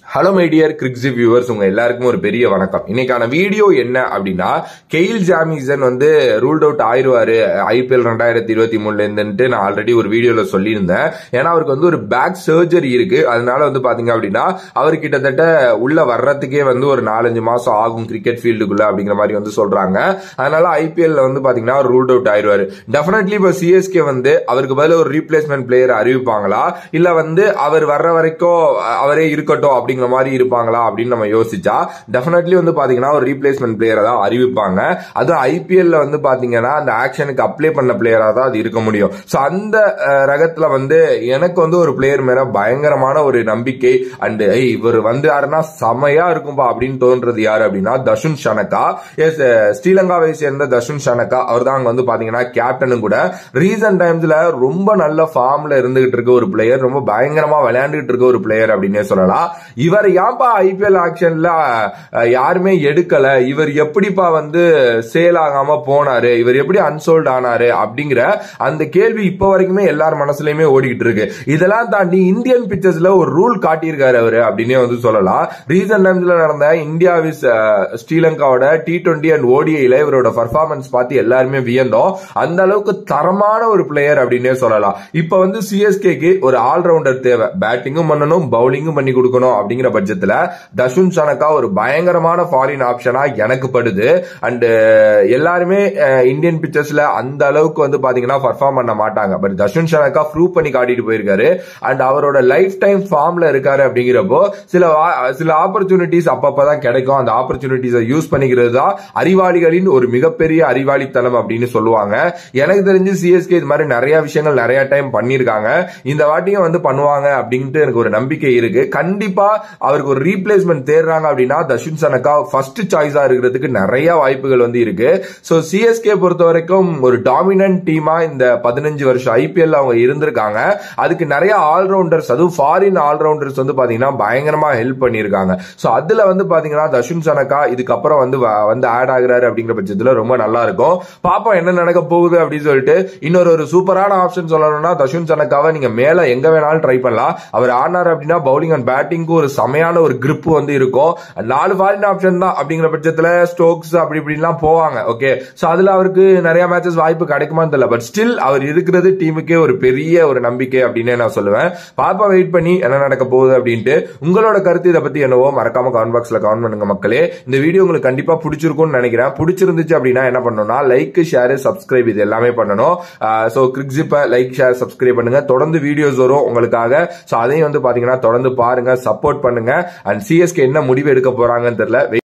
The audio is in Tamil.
ஹலோ மை டியர் கிரிக்ஸி வியூவர்ஸ் உங்க எல்லாருக்கும் ஒரு பெரிய வணக்கம் இன்னைக்கான வீடியோ என்ன அப்படின்னா கெயில் ஜாமிசன் வந்து ரூல்ட் அவுட் ஆயிருவாரு ஐபிஎல் ரெண்டாயிரத்தி இருபத்தி மூணுல இருந்துட்டு நான் ஆல்ரெடி ஒரு வீடியோல சொல்லியிருந்தேன் ஏன்னா அவருக்கு வந்து ஒரு பேக் சர்ஜரி இருக்கு அதனால வந்து பாத்தீங்க அப்படின்னா அவர் கிட்டத்தட்ட உள்ள வர்றதுக்கே வந்து ஒரு நாலஞ்சு மாசம் ஆகும் கிரிக்கெட் ஃபீல்டுக்குள்ள அப்படிங்கிற மாதிரி வந்து சொல்றாங்க அதனால ஐபிஎல்ல வந்து பாத்தீங்கன்னா அவர் ரூல்ட் அவுட் ஆயிருவாரு டெஃபினெட்லி இப்போ சிஎஸ்கே வந்து அவருக்கு பதில் ஒரு ரீப்ளேஸ்மெண்ட் பிளேயர் அறிவிப்பாங்களா இல்ல வந்து அவர் வர்ற வரைக்கும் அஹ், அவரே இருக்கட்டும் அப்படிங்கிற மாதிரி இருப்பாங்களா அப்படின்னு நம்ம யோசிச்சா டெஃபினெட்லி வந்து பாத்தீங்கன்னா ஒரு ரீப்ளேஸ்மெண்ட் பிளேயரை தான் அறிவிப்பாங்க அதுவும் ஐபிஎல்ல வந்து பாத்தீங்கன்னா அந்த ஆக்ஷனுக்கு அப்ளை பண்ண பிளேயரா தான் அது இருக்க முடியும் சோ அந்த அஹ், ரகத்துல வந்து எனக்கு வந்து ஒரு பிளேயர் மேல பயங்கரமான ஒரு நம்பிக்கை அண்ட் இவர் வந்தாருன்னா செமையா இருக்கும்பா அப்படின்னு தோன்றது யாரு அப்படின்னா தஷுன் ஷனக்கா எஸ் ஸ்ரீலங்காவை சேர்ந்த தஷுன் ஷனக்கா அவர் தான் அங்க வந்து பாத்தீங்கன்னா கேப்டனும் கூட ரீசன்ட் டைம்ஸ்ல ரொம்ப நல்ல ஃபார்ம்ல இருந்துகிட்டு இருக்க ஒரு பிளேயர் ரொம்ப பயங்கரமா விளையாண்டுகிட்டு இருக்க ஒரு பிளேயர் அப்படின்னே சொல்லலாம் இவர் ஏன்பா ஐபிஎல் ஆக்ஷன்ல யாருமே எடுக்கல இவர் எப்படிப்பா வந்து சேல் ஆகாம போனாரு இவர் எப்படி அன்சோல்ட் ஆனாரு அப்படிங்கிற அந்த கேள்வி இப்ப வரைக்குமே எல்லார் மனசுலயுமே ஓடிக்கிட்டு இருக்கு இதெல்லாம் தாண்டி இந்தியன் பிக்சர்ஸ்ல ஒரு ரூல் காட்டியிருக்காரு அவரு அப்படின்னே வந்து சொல்லலாம் ரீசன்ட் டைம்ஸ்ல நடந்த இந்தியா விஸ் ஸ்ரீலங்காவோட டி டுவெண்ட்டி அண்ட் ஓடிஐல இவரோட பர்ஃபார்மன்ஸ் பார்த்து எல்லாருமே வியந்தோம் அந்த அளவுக்கு தரமான ஒரு பிளேயர் அப்படின்னே சொல்லலாம் இப்ப வந்து சிஎஸ்கேக்கு ஒரு ஆல்ரவுண்டர் தேவை பேட்டிங்கும் பண்ணணும் பவுலிங்கும் பண்ணி கொடுக்கணும் அப்படிங்கிற பட்சத்துல தஷுன் சனக்கா ஒரு பயங்கரமான ஃபாரின் ஆப்ஷனா எனக்கு படுது அண்ட் எல்லாருமே அஹ், இந்தியன் பிக்சர்ஸ்ல அந்த அளவுக்கு வந்து பாத்தீங்கன்னா பர்ஃபார்ம் பண்ண மாட்டாங்க பட் தஷுன் சனக்கா ப்ரூவ் பண்ணி காட்டிட்டு போயிருக்காரு அண்ட் அவரோட லைஃப் டைம் ஃபார்ம்ல இருக்காரு அப்படிங்கிறப்போ சில வா- சில ஆப்பர்ச்சுனிட்டிஸ் அப்பப்பதான் கிடைக்கும் அந்த ஆப்பர்ச்சுனிட்டிஸை யூஸ் பண்ணிக்கிறது தான் அறிவாளிகளின் ஒரு மிகப்பெரிய அறிவாளித்தனம் அப்படின்னு சொல்லுவாங்க எனக்கு தெரிஞ்சு சிஎஸ்கே இது மாதிரி நிறைய விஷயங்கள் நிறைய டைம் பண்ணிருக்காங்க இந்த வாட்டியும் வந்து பண்ணுவாங்க அப்படின்ட்டு எனக்கு ஒரு நம்பிக்கை இருக்கு கண்டிப்பா அவருக்கு ஒரு ரீப்ளேஸ்மெண்ட் தேடுறாங்க அப்படின்னா தஷின் சனக்கா ஃபர்ஸ்ட் சாய்ஸா இருக்கிறதுக்கு நிறைய வாய்ப்புகள் வந்து இருக்கு சோ சிஎஸ்கே பொறுத்த வரைக்கும் ஒரு டாமினன்ட் டீமா இந்த பதினஞ்சு வருஷம் ஐபிஎல் அவங்க இருந்திருக்காங்க அதுக்கு நிறைய ஆல்ரவுண்டர்ஸ் அதுவும் ஃபாரின் ஆல்ரவுண்டர்ஸ் வந்து பாத்தீங்கன்னா பயங்கரமா ஹெல்ப் பண்ணியிருக்காங்க சோ அதுல வந்து பாத்தீங்கன்னா தஷுன் சனக்கா இதுக்கப்புறம் வந்து வ- வந்து ஆட் ஆகுறாரு அப்படிங்கிற பட்சத்துல ரொம்ப நல்லா இருக்கும் பாப்போம் என்ன நடக்க போகுது அப்படின்னு சொல்லிட்டு இன்னொரு ஒரு சூப்பரான ஆப்ஷன் சொல்லணும்னா தஷுன் சனக்காவை நீங்க மேல எங்க வேணாலும் ட்ரை பண்ணலாம் அவர் ஆடினார் அப்படின்னா பவுலிங் அண்ட் பேட்டிங்க்கு ஒரு செமையான ஒரு grip வந்து இருக்கும் நாலு ஃபாரின் ஆப்ஷன் தான் அப்படிங்கிற பட்சத்துல ஸ்டோக்ஸ் அப்படி இப்படிலாம் போவாங்க ஓகே சோ அதுல அவருக்கு நிறைய மேட்சஸ் வாய்ப்பு கிடைக்குமான்னு தெரியல பட் ஸ்டில் அவர் இருக்கிறது டீமுக்கே ஒரு பெரிய ஒரு நம்பிக்கை அப்படின்னே நான் சொல்லுவேன் பாப்பா வெயிட் பண்ணி என்ன நடக்க போகுது அப்படின்ட்டு உங்களோட கருத்து இதை பத்தி என்னவோ மறக்காம கமெண்ட் பாக்ஸ்ல கமெண்ட் பண்ணுங்க மக்களே இந்த வீடியோ உங்களுக்கு கண்டிப்பா பிடிச்சிருக்கும்னு நினைக்கிறேன் பிடிச்சிருந்துச்சு அப்படின்னா என்ன பண்ணணும்னா லைக் ஷேர் சப்ஸ்கிரைப் இது எல்லாமே பண்ணணும் சோ கிரிக்ஸிப்பை லைக் ஷேர் சப்ஸ்கிரைப் பண்ணுங்க தொடர்ந்து வீடியோஸ் வரும் உங்களுக்காக சோ அதையும் வந்து பாத்தீங்கன்னா தொடர்ந்து பாருங்க சப்போர்ட் பண்ணுங்க அண்ட் சிஎஸ்கே என்ன முடிவு எடுக்க போறாங்கன்னு தெரியல